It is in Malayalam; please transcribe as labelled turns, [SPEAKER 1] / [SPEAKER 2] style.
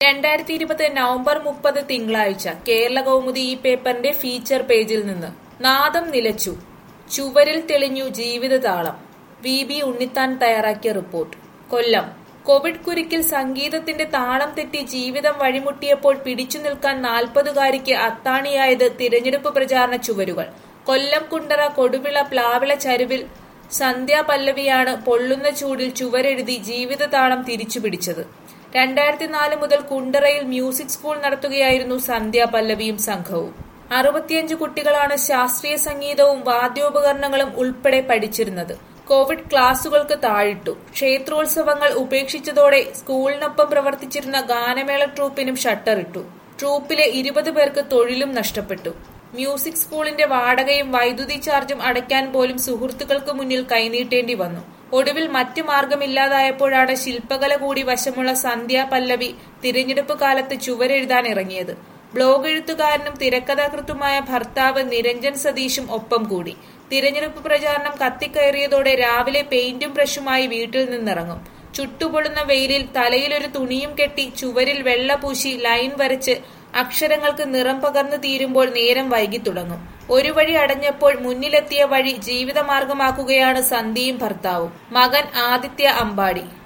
[SPEAKER 1] രണ്ടായിരത്തി ഇരുപത് നവംബർ മുപ്പത് തിങ്കളാഴ്ച കേരള കൗമുദി ഈ പേപ്പറിന്റെ ഫീച്ചർ പേജിൽ നിന്ന് നാദം നിലച്ചു ചുവരിൽ തെളിഞ്ഞു ജീവിതതാളം വി ബി ഉണ്ണിത്താൻ തയ്യാറാക്കിയ റിപ്പോർട്ട് കൊല്ലം കോവിഡ് കുരുക്കിൽ സംഗീതത്തിന്റെ താളം തെറ്റി ജീവിതം വഴിമുട്ടിയപ്പോൾ പിടിച്ചു നിൽക്കാൻ നാൽപ്പതുകാരിക്ക് അത്താണിയായത് തിരഞ്ഞെടുപ്പ് പ്രചാരണ ചുവരുകൾ കൊല്ലം കുണ്ടറ കൊടുവിള പ്ലാവിള ചരുവിൽ സന്ധ്യാ പല്ലവിയാണ് പൊള്ളുന്ന ചൂടിൽ ചുവരെഴുതി ജീവിതതാളം തിരിച്ചുപിടിച്ചത് രണ്ടായിരത്തി നാല് മുതൽ കുണ്ടറയിൽ മ്യൂസിക് സ്കൂൾ നടത്തുകയായിരുന്നു സന്ധ്യാ പല്ലവിയും സംഘവും അറുപത്തിയഞ്ച് കുട്ടികളാണ് ശാസ്ത്രീയ സംഗീതവും വാദ്യോപകരണങ്ങളും ഉൾപ്പെടെ പഠിച്ചിരുന്നത് കോവിഡ് ക്ലാസുകൾക്ക് താഴിട്ടു ക്ഷേത്രോത്സവങ്ങൾ ഉപേക്ഷിച്ചതോടെ സ്കൂളിനൊപ്പം പ്രവർത്തിച്ചിരുന്ന ഗാനമേള ട്രൂപ്പിനും ഷട്ടറിട്ടു ട്രൂപ്പിലെ ഇരുപത് പേർക്ക് തൊഴിലും നഷ്ടപ്പെട്ടു മ്യൂസിക് സ്കൂളിന്റെ വാടകയും വൈദ്യുതി ചാർജും അടയ്ക്കാൻ പോലും സുഹൃത്തുക്കൾക്ക് മുന്നിൽ കൈനീട്ടേണ്ടി വന്നു ഒടുവിൽ മറ്റു മാർഗമില്ലാതായപ്പോഴാണ് ശില്പകല കൂടി വശമുള്ള സന്ധ്യ പല്ലവി തിരഞ്ഞെടുപ്പ് കാലത്ത് ചുവരെഴുതാൻ ഇറങ്ങിയത് ബ്ലോഗ് എഴുത്തുകാരനും തിരക്കഥാകൃത്തുമായ ഭർത്താവ് നിരഞ്ജൻ സതീഷും ഒപ്പം കൂടി തിരഞ്ഞെടുപ്പ് പ്രചാരണം കത്തിക്കയറിയതോടെ രാവിലെ പെയിന്റും ബ്രഷുമായി വീട്ടിൽ നിന്നിറങ്ങും ചുട്ടുപൊള്ളുന്ന വെയിലിൽ തലയിലൊരു തുണിയും കെട്ടി ചുവരിൽ വെള്ള പൂശി ലൈൻ വരച്ച് അക്ഷരങ്ങൾക്ക് നിറം പകർന്നു തീരുമ്പോൾ നേരം വൈകി തുടങ്ങും ഒരു വഴി അടഞ്ഞപ്പോൾ മുന്നിലെത്തിയ വഴി ജീവിതമാർഗമാക്കുകയാണ് സന്ധ്യയും ഭർത്താവും മകൻ ആദിത്യ അമ്പാടി